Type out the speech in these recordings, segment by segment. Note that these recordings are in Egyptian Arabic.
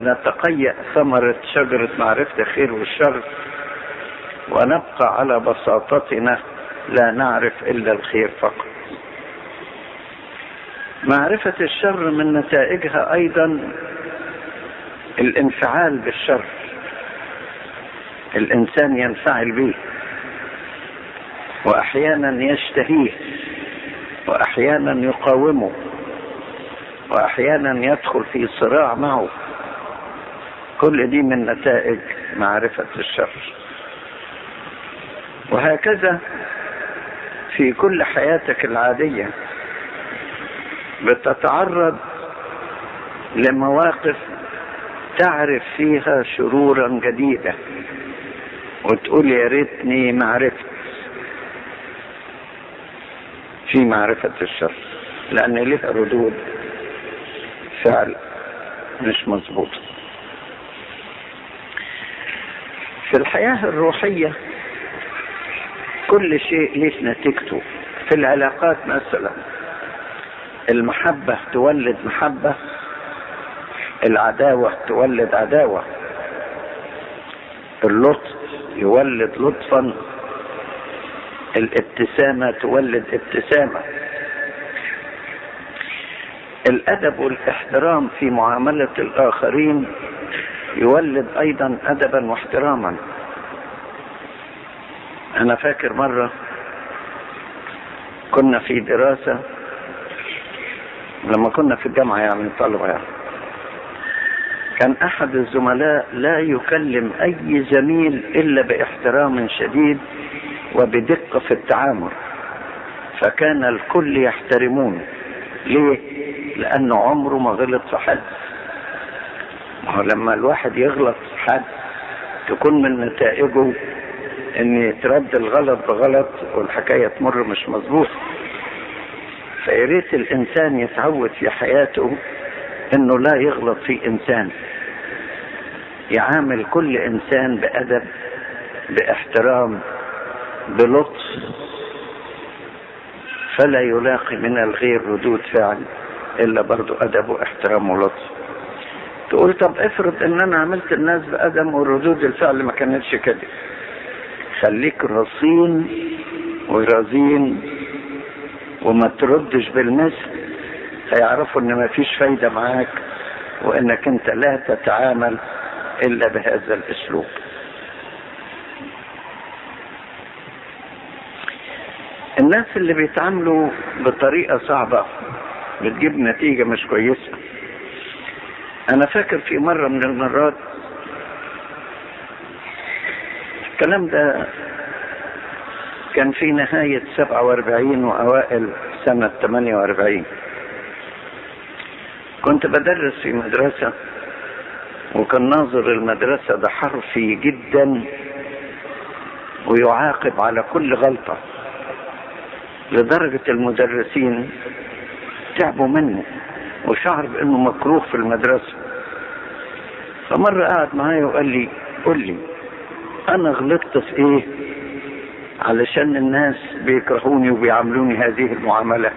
نتقيأ ثمرة شجرة معرفة الخير والشر ونبقى على بساطتنا لا نعرف إلا الخير فقط معرفة الشر من نتائجها أيضا الانفعال بالشر الإنسان ينفعل به وأحيانا يشتهيه وأحيانا يقاومه وأحيانا يدخل في صراع معه كل دي من نتائج معرفة الشر وهكذا في كل حياتك العادية بتتعرض لمواقف تعرف فيها شرورا جديدة وتقول يا ريتني معرفت في معرفة الشر لأن لها ردود فعل مش مظبوطه في الحياة الروحية كل شيء ليه نتيجته في العلاقات مثلا المحبة تولد محبة العداوة تولد عداوة اللطف يولد لطفا الابتسامة تولد ابتسامة الأدب والاحترام في معاملة الآخرين يولد ايضا ادبا واحتراما انا فاكر مرة كنا في دراسة لما كنا في الجامعة يعني طلبة يعني كان احد الزملاء لا يكلم اي زميل الا باحترام شديد وبدقة في التعامل فكان الكل يحترمونه ليه لانه عمره ما غلط في حد ما هو لما الواحد يغلط في حد تكون من نتائجه ان يترد الغلط بغلط والحكايه تمر مش مظبوط فيا ريت الانسان يتعود في حياته انه لا يغلط في انسان يعامل كل انسان بادب باحترام بلطف فلا يلاقي من الغير ردود فعل الا برضو ادب واحترام ولطف تقول طب افرض ان انا عملت الناس بادم وردود الفعل ما كانتش كده خليك رصين ورزين وما تردش بالمثل هيعرفوا ان ما فيش فايده معاك وانك انت لا تتعامل الا بهذا الاسلوب الناس اللي بيتعاملوا بطريقه صعبه بتجيب نتيجه مش كويسه انا فاكر في مرة من المرات الكلام ده كان في نهاية سبعة واربعين واوائل سنة ثمانية واربعين كنت بدرس في مدرسة وكان ناظر المدرسة ده حرفي جدا ويعاقب على كل غلطة لدرجة المدرسين تعبوا منه وشعر بانه مكروه في المدرسة فمرة قعد معايا وقال لي قل لي انا غلطت في ايه علشان الناس بيكرهوني وبيعاملوني هذه المعاملة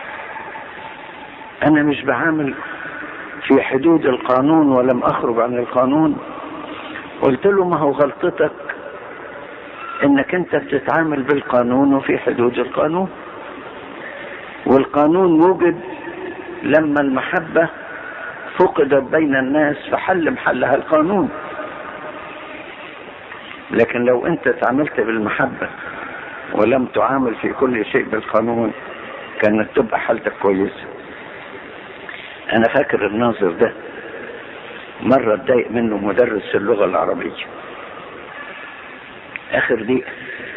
انا مش بعامل في حدود القانون ولم اخرج عن القانون قلت له ما هو غلطتك انك انت بتتعامل بالقانون وفي حدود القانون والقانون وجد لما المحبة فقدت بين الناس فحل محلها القانون لكن لو انت تعاملت بالمحبة ولم تعامل في كل شيء بالقانون كانت تبقى حالتك كويسة انا فاكر الناظر ده مرة اتضايق منه مدرس اللغة العربية اخر دقيقة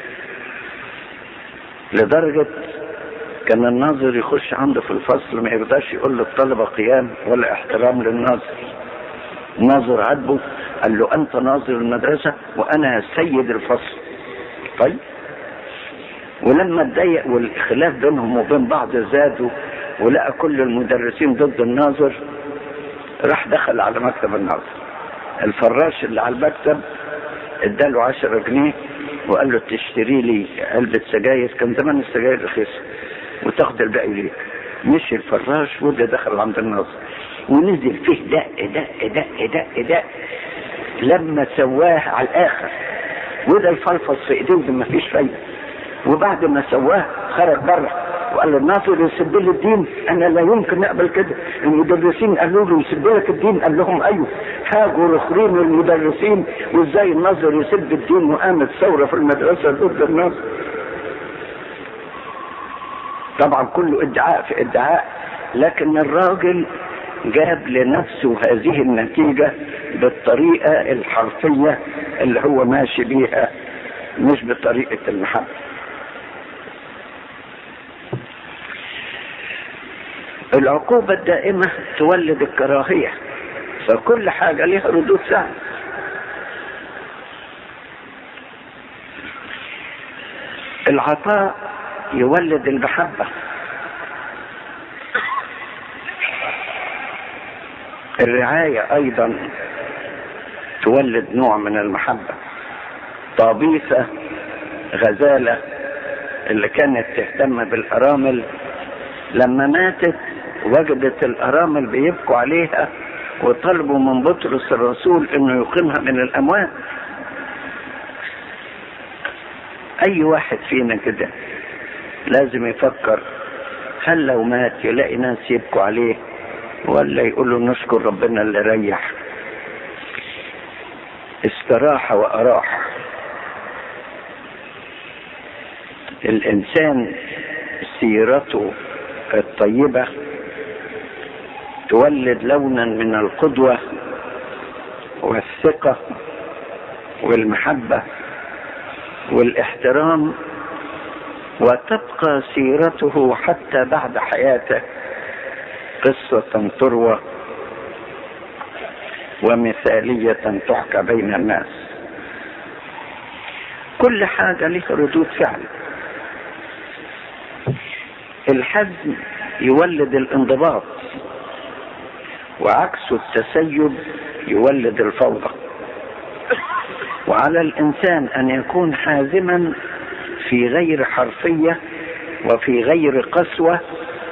لدرجة كان الناظر يخش عنده في الفصل ما يرضاش يقول للطلبة قيام ولا احترام للناظر الناظر عاتبه قال له انت ناظر المدرسة وانا سيد الفصل طيب ولما اتضايق والخلاف بينهم وبين بعض زادوا ولقى كل المدرسين ضد الناظر راح دخل على مكتب الناظر الفراش اللي على المكتب اداله عشرة جنيه وقال له تشتري لي علبة سجاير كان زمان السجاير رخيصة وتاخد الباقي ليك مشي الفراش وده دخل عند الناظر ونزل فيه دق دق دق دق دق لما سواه على الاخر وده يفلفص في ايديه ما فيش فايده وبعد ما سواه خرج بره وقال الناصر يسب لي الدين انا لا يمكن اقبل كده المدرسين قالوا له يسب لك الدين قال لهم ايوه هاجوا الاخرين المدرسين وازاي الناظر يسب الدين وقامت ثوره في المدرسه ضد الناظر طبعا كله ادعاء في ادعاء لكن الراجل جاب لنفسه هذه النتيجة بالطريقة الحرفية اللي هو ماشي بيها مش بطريقة المحبة العقوبة الدائمة تولد الكراهية فكل حاجة لها ردود فعل العطاء يولد المحبة الرعاية أيضا تولد نوع من المحبة طابيسة غزالة اللي كانت تهتم بالأرامل لما ماتت وجدت الأرامل بيبكوا عليها وطلبوا من بطرس الرسول انه يقيمها من الاموات اي واحد فينا كده لازم يفكر هل لو مات يلاقي ناس يبكوا عليه ولا يقولوا نشكر ربنا اللي ريح استراح واراح الانسان سيرته الطيبه تولد لونا من القدوه والثقه والمحبه والاحترام وتبقى سيرته حتى بعد حياته قصة تروى ومثالية تحكى بين الناس كل حاجة لها ردود فعل الحزم يولد الانضباط وعكس التسيب يولد الفوضى وعلى الانسان ان يكون حازما في غير حرفيه وفي غير قسوه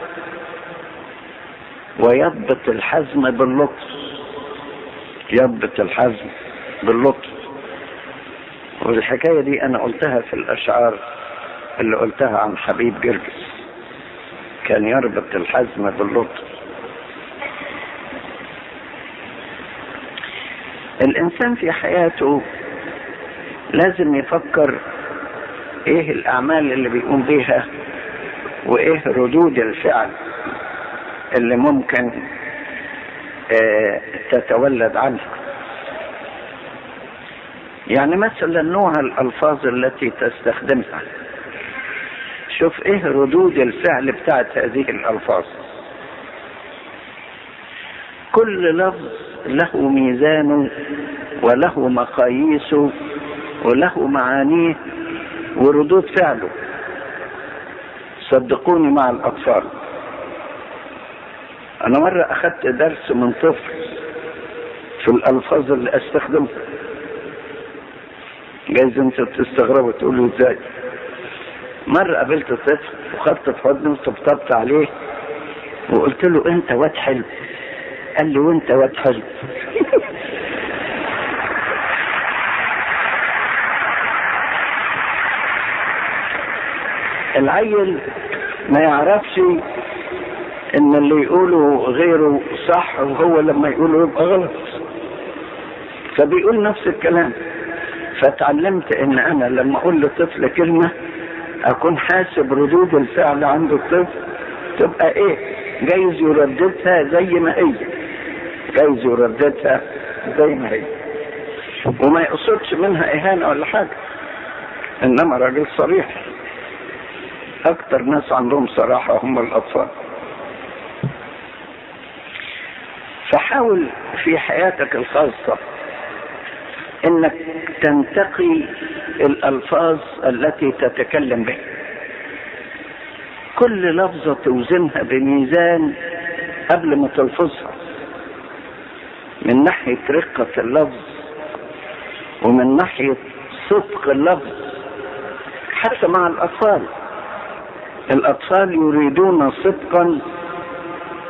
ويضبط الحزم باللطف يضبط الحزم باللطف والحكايه دي انا قلتها في الاشعار اللي قلتها عن حبيب جرجس كان يربط الحزم باللطف الانسان في حياته لازم يفكر ايه الاعمال اللي بيقوم بيها وايه ردود الفعل اللي ممكن اه تتولد عنها يعني مثلا نوع الالفاظ التي تستخدمها شوف ايه ردود الفعل بتاعت هذه الالفاظ كل لفظ له ميزانه وله مقاييسه وله معانيه وردود فعله صدقوني مع الاطفال انا مرة اخذت درس من طفل في الالفاظ اللي استخدمها جايز انت تستغربوا تقولوا ازاي مرة قابلت طفل وخدت في حضني وطبطبت عليه وقلت له انت واد حلو قال لي وانت واد حلو العيل ما يعرفش ان اللي يقوله غيره صح وهو لما يقوله يبقى غلط فبيقول نفس الكلام فتعلمت ان انا لما اقول لطفل كلمة اكون حاسب ردود الفعل عند الطفل تبقى ايه جايز يرددها زي ما هي جايز يرددها زي ما هي وما يقصدش منها اهانة ولا حاجة انما راجل صريح اكتر ناس عندهم صراحة هم الاطفال فحاول في حياتك الخاصة انك تنتقي الالفاظ التي تتكلم بها كل لفظة توزنها بميزان قبل ما تلفظها من ناحية رقة اللفظ ومن ناحية صدق اللفظ حتى مع الأطفال الأطفال يريدون صدقا